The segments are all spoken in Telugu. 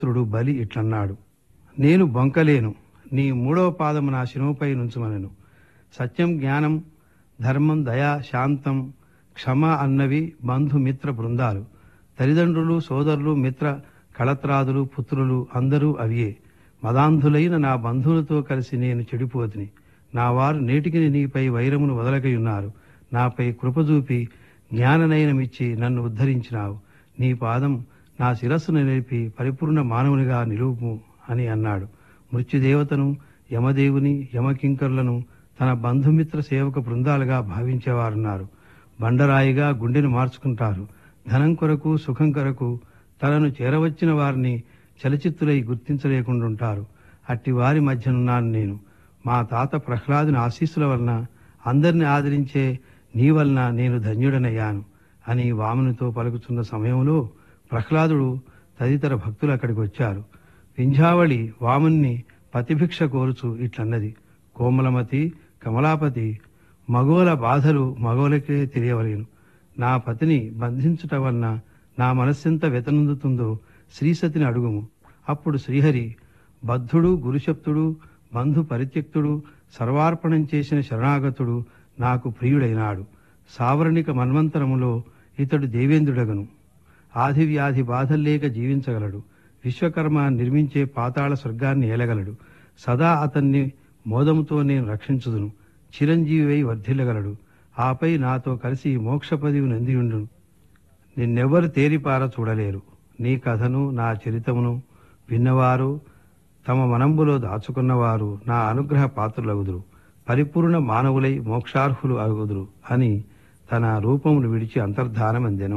పుత్రుడు బలి ఇట్లన్నాడు నేను బొంకలేను నీ మూడవ పాదము నా శినుపై నుంచుమనెను సత్యం జ్ఞానం ధర్మం దయ శాంతం క్షమ అన్నవి బంధుమిత్ర బృందాలు తల్లిదండ్రులు సోదరులు మిత్ర కళత్రాదులు పుత్రులు అందరూ అవియే మదాంధులైన నా బంధువులతో కలిసి నేను చెడిపోతిని నా వారు నేటికి నీపై వైరమును వదలకయున్నారు నాపై కృపచూపి జ్ఞాననయనమిచ్చి నన్ను ఉద్ధరించినావు నీ పాదం నా శిరస్సును నిలిపి పరిపూర్ణ మానవునిగా నిలుపు అని అన్నాడు మృత్యుదేవతను యమదేవుని యమకింకరులను తన బంధుమిత్ర సేవక బృందాలుగా భావించేవారున్నారు బండరాయిగా గుండెను మార్చుకుంటారు ధనం కొరకు సుఖం కొరకు తనను చేరవచ్చిన వారిని చలచిత్తులై గుర్తించలేకుండుంటారు అట్టి వారి మధ్యనున్నాను నేను మా తాత ప్రహ్లాదుని ఆశీస్సుల వలన అందరిని ఆదరించే నీ వలన నేను ధన్యుడనయ్యాను అని వామనుతో పలుకుతున్న సమయంలో ప్రహ్లాదుడు తదితర భక్తులు అక్కడికి వచ్చారు పింఝావళి వాముని పతిభిక్ష కోరుచు ఇట్లన్నది కోమలమతి కమలాపతి మగోల బాధలు మగోలకే తెలియవలేను నా పతిని బంధించుట వలన నా మనస్సెంత వెతనందుతుందో శ్రీసతిని అడుగుము అప్పుడు శ్రీహరి బద్ధుడు గురుశప్తుడు బంధు పరిత్యక్తుడు సర్వార్పణం చేసిన శరణాగతుడు నాకు ప్రియుడైనాడు సావరణిక మన్వంతరములో ఇతడు దేవేంద్రుడగను ఆది వ్యాధి బాధల్లేక జీవించగలడు విశ్వకర్మ నిర్మించే పాతాళ స్వర్గాన్ని ఏలగలడు సదా అతన్ని మోదముతో నేను రక్షించుదును చిరంజీవి వర్ధిల్లగలడు ఆపై నాతో కలిసి మోక్ష పదివి నందియుండును నిన్నెవ్వరు తేరిపార చూడలేరు నీ కథను నా చరితమును విన్నవారు తమ మనంబులో దాచుకున్నవారు నా అనుగ్రహ పాత్రులగుదురు పరిపూర్ణ మానవులై మోక్షార్హులు అగుదురు అని తన రూపమును విడిచి అంతర్ధానమందెను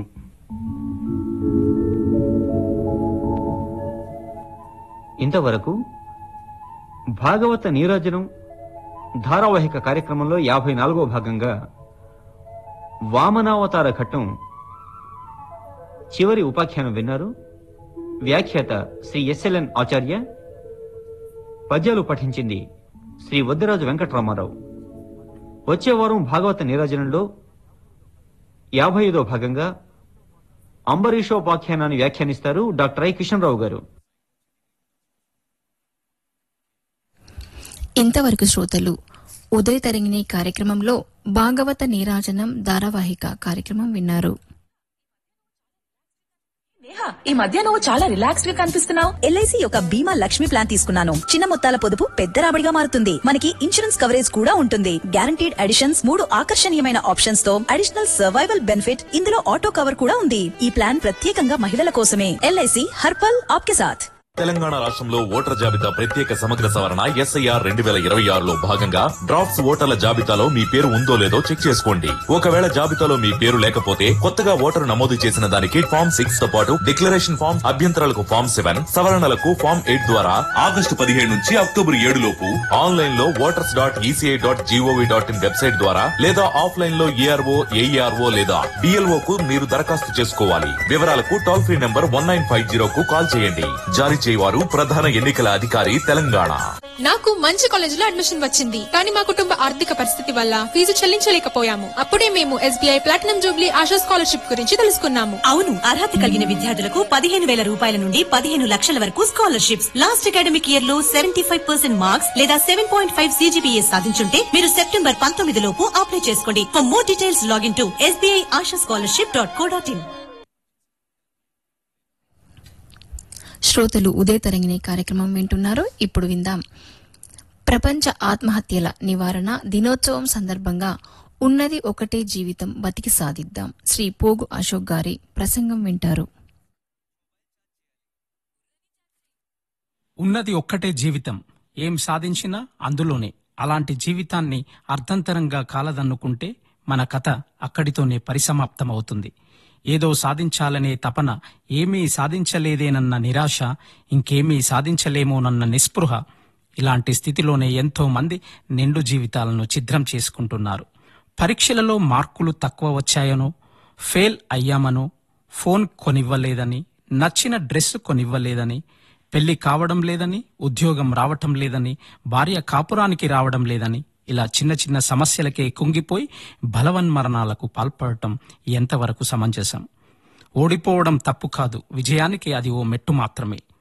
ఇంతవరకు భాగవత నీరాజనం ధారావాహిక కార్యక్రమంలో యాభై నాలుగో భాగంగా వామనావతార ఘట్టం చివరి ఉపాఖ్యానం విన్నారు వ్యాఖ్యాత శ్రీ ఎస్ఎల్ఎన్ ఆచార్య పద్యాలు పఠించింది శ్రీ వద్దిరాజు వెంకటరామారావు వచ్చే వారం భాగవత నీరాజనంలో యాభై ఐదో భాగంగా అంబరీషోపాఖ్యానాన్ని వ్యాఖ్యానిస్తారు డాక్టర్ ఐ కిషన్ రావు గారు ఇంతవరకు శ్రోతలు ఉదయ తరంగిణి కార్యక్రమంలో భాగవత నీరాజనం ధారావాహిక కార్యక్రమం విన్నారు నేహా, ఈ మధ్య నువ్వు చాలా రిలాక్స్డ్ గా కనిపిస్తున్నావు ఎల్ఐసి యొక్క బీమా లక్ష్మి ప్లాన్ తీసుకున్నాను చిన్న మొత్తాల పొదుపు పెద్ద రాబడిగా మారుతుంది మనకి ఇన్సూరెన్స్ కవరేజ్ కూడా ఉంటుంది గ్యారంటీడ్ అడిషన్స్ మూడు ఆకర్షణీయమైన ఆప్షన్స్ తో అడిషనల్ సర్వైవల్ బెనిఫిట్ ఇందులో ఆటో కవర్ కూడా ఉంది ఈ ప్లాన్ ప్రత్యేకంగా మహిళల కోసమే ఎల్ఐసి హర్పల్ ఆప్కే సాథ్ తెలంగాణ రాష్ట్రంలో ఓటర్ జాబితా ప్రత్యేక సమగ్ర సవరణ ఎస్ఐఆర్ రెండు వేల ఇరవై ఆరులో భాగంగా డ్రాఫ్ట్స్ ఓటర్ల జాబితాలో మీ పేరు ఉందో లేదో చెక్ చేసుకోండి ఒకవేళ జాబితాలో మీ పేరు లేకపోతే కొత్తగా ఓటరు నమోదు చేసిన దానికి ఫామ్ సిక్స్ తో పాటు డిక్లరేషన్ ఫామ్ అభ్యంతరాలకు ఫామ్ సెవెన్ సవరణలకు ఫామ్ ఎయిట్ ద్వారా ఆగస్టు పదిహేడు నుంచి అక్టోబర్ ఏడు లోపు ఆన్లైన్ లో voters dot ECI dot GOV dot in website ద్వారా లేదా ఆఫ్లైన్ లో ఏఆర్ఓ ఏఈఆర్ఓ లేదా డిఎల్ఓ కు మీరు దరఖాస్తు చేసుకోవాలి వివరాలకు toll free number one nine five zero కు కాల్ చేయండి జారీ చేయవారు ప్రధాన ఎన్నికల అధికారి తెలంగాణ నాకు మంచి కాలేజీలో అడ్మిషన్ వచ్చింది కానీ మా కుటుంబ ఆర్థిక పరిస్థితి వల్ల ఫీజు చెల్లించలేకపోయాము అప్పుడే మేము SBI platinum jubilee Asha scholarship గురించి తెలుసుకున్నాము అవును అర్హత కలిగిన విద్యార్థులకు పదిహేను వేల రూపాయల నుండి పదిహేను లక్షల వరకు స్కాలర్షిప్స్ లాస్ట్ అకాడమిక్ ఇయర్ లో సెవెంటీ ఫైవ్ పర్సెంట్ మార్క్స్ లేదా సెవెన్ పాయింట్ ఫైవ్ సీజీపీఏ సాధించుంటే మీరు సెప్టెంబర్ పంతొమ్మిది లోపు అప్లై చేసుకోండి for more details login to SBI Asha scholarship dot co dot in శ్రోతలు ఉదయ తరంగిణి కార్యక్రమం వింటున్నారు ఇప్పుడు విందాం ప్రపంచ ఆత్మహత్యల నివారణ దినోత్సవం సందర్భంగా ఉన్నది ఒకటే జీవితం బతికి సాధిద్దాం శ్రీ పోగు అశోక్ గారి ప్రసంగం వింటారు ఉన్నది ఒక్కటే జీవితం ఏం సాధించినా అందులోనే అలాంటి జీవితాన్ని అర్థంతరంగా కాలదన్నుకుంటే మన కథ అక్కడితోనే పరిసమాప్తమవుతుంది ఏదో సాధించాలనే తపన ఏమీ సాధించలేదేనన్న నిరాశ ఇంకేమీ సాధించలేమోనన్న నిస్పృహ ఇలాంటి స్థితిలోనే ఎంతో మంది నిండు జీవితాలను ఛిద్రం చేసుకుంటున్నారు పరీక్షలలో మార్కులు తక్కువ వచ్చాయనో ఫెయిల్ అయ్యామనో ఫోన్ కొనివ్వలేదని నచ్చిన డ్రెస్ కొనివ్వలేదని పెళ్లి కావడం లేదని ఉద్యోగం రావటం లేదని భార్య కాపురానికి రావడం లేదని ఇలా చిన్న చిన్న సమస్యలకే కుంగిపోయి బలవన్మరణాలకు పాల్పడటం ఎంతవరకు సమంజసం ఓడిపోవడం తప్పు కాదు విజయానికి అది ఓ మెట్టు మాత్రమే